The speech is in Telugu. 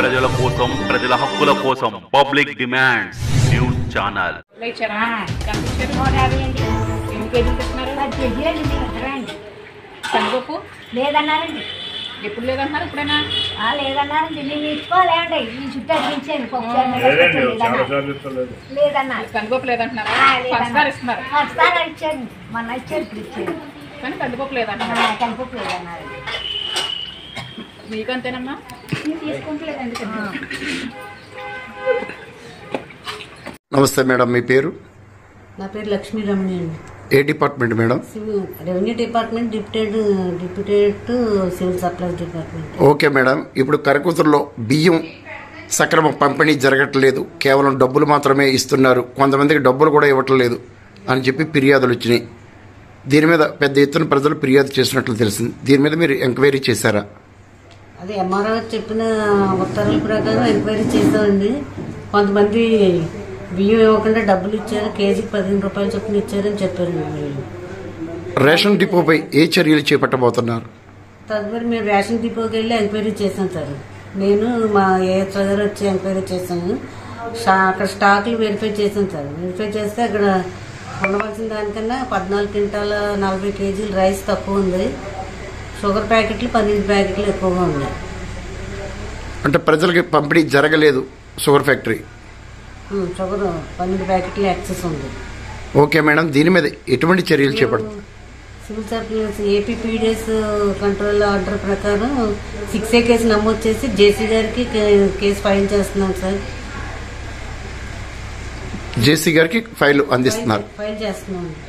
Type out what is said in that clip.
ప్రజల కోసం ప్రజల హక్కుల కోసం పబ్లిక్ డిమాండ్స్ న్యూస్ ఛానల్ లేచారా కనిపించారు నూట యాభై అండి ఎన్ని కేజీలు తెస్తున్నారు పది కేజీలు ఇద్దరండి కందిపప్పు లేదన్నారండి ఎప్పుడు లేదంటున్నారు ఇప్పుడైనా ఆ, లేదన్నారండి నేను ఇచ్చుకోలేండి ఈ చుట్టూ అడిగించాను పప్పు లేదండి చాలా లేదన్నారు సార్లు ఇస్తలేదు లేదన్నారు కందిపప్పు లేదంటున్నారా ఆ, లేదన్నారు. పంచదార ఇస్తున్నారు పంచదార ఇచ్చారు మొన్న ఇచ్చారు ఇప్పుడు ఇచ్చారు కానీ కందిపప్పు ఆ, లేదంటున్నారు కలిపి లేదన్నారు మీకు అంతేనమ్మా నేను తీసుకుంటలేదండి కొంచెం. నమస్తే మేడం మీ పేరు నా పేరు లక్ష్మీ రమణి అండి ఏ department madam civil revenue department deputed deputed civil supplies department okay madam ఇప్పుడు కరకూతల్లో బియ్యం సక్రమ పంపిణీ జరగట్లేదు కేవలం డబ్బులు మాత్రమే ఇస్తున్నారు కొంతమందికి డబ్బులు కూడా ఇవ్వట్లేదు అని చెప్పి ఫిర్యాదులు వచ్చినాయి దీని మీద పెద్ద ఎత్తున ప్రజలు ఫిర్యాదు చేసినట్లు తెలిసింది దీని మీద మీరు ఎంక్వైరీ చేశారా అదే ఎంఆర్ఓ చెప్పిన ఉత్తర్వుల ప్రకారం ఎంక్వైరీ చేసామండి కొంతమంది బియ్యం ఇవ్వకుండా డబ్బులు ఇచ్చారు కేజీకి పదిహేను రూపాయలు చొప్పున ఇచ్చారని చెప్పారండి వీళ్ళు రేషన్ డిపోపై ఏ చర్యలు చేపట్టబోతున్నారు తదుపరి మేము రేషన్ డిపోకి వెళ్ళి ఎంక్వైరీ చేసాం సార్ నేను మా ఏఎస్ గారు వచ్చి ఎంక్వైరీ చేశాను షా- అక్కడ స్టాక్లు వెరిఫై చేసాం సార్ వెరిఫై చేస్తే అక్కడ ఉండవలసిన దానికన్నా పద్నాలుగు క్వింటాల నలభై కేజీలు రైస్ తక్కువ ఉంది షుగర్ ప్యాకెట్లు పన్నెండు ప్యాకెట్లు ఎక్కువగా ఉన్నాయి అంటే ప్రజలకి పంపిణీ జరగలేదు షుగర్ ఫ్యాక్టరీ ఉమ్, షుగర్ పన్నెండు ప్యాకెట్లు యాక్సెస్ ఉంది ఓకే మేడం దీని మీద ఎటువంటి చర్యలు చేపడతారు civil supplies AP PDS control order ప్రకారం సిక్స్ ఏ కేసు నమోదు చేసి జేసీ గారికి కే- కేసు ఫైల్ చేస్తున్నాం సార్ జేసీ గారికి ఫైల్ అందిస్తున్నారు ఫైల్ చేస్తున్నాం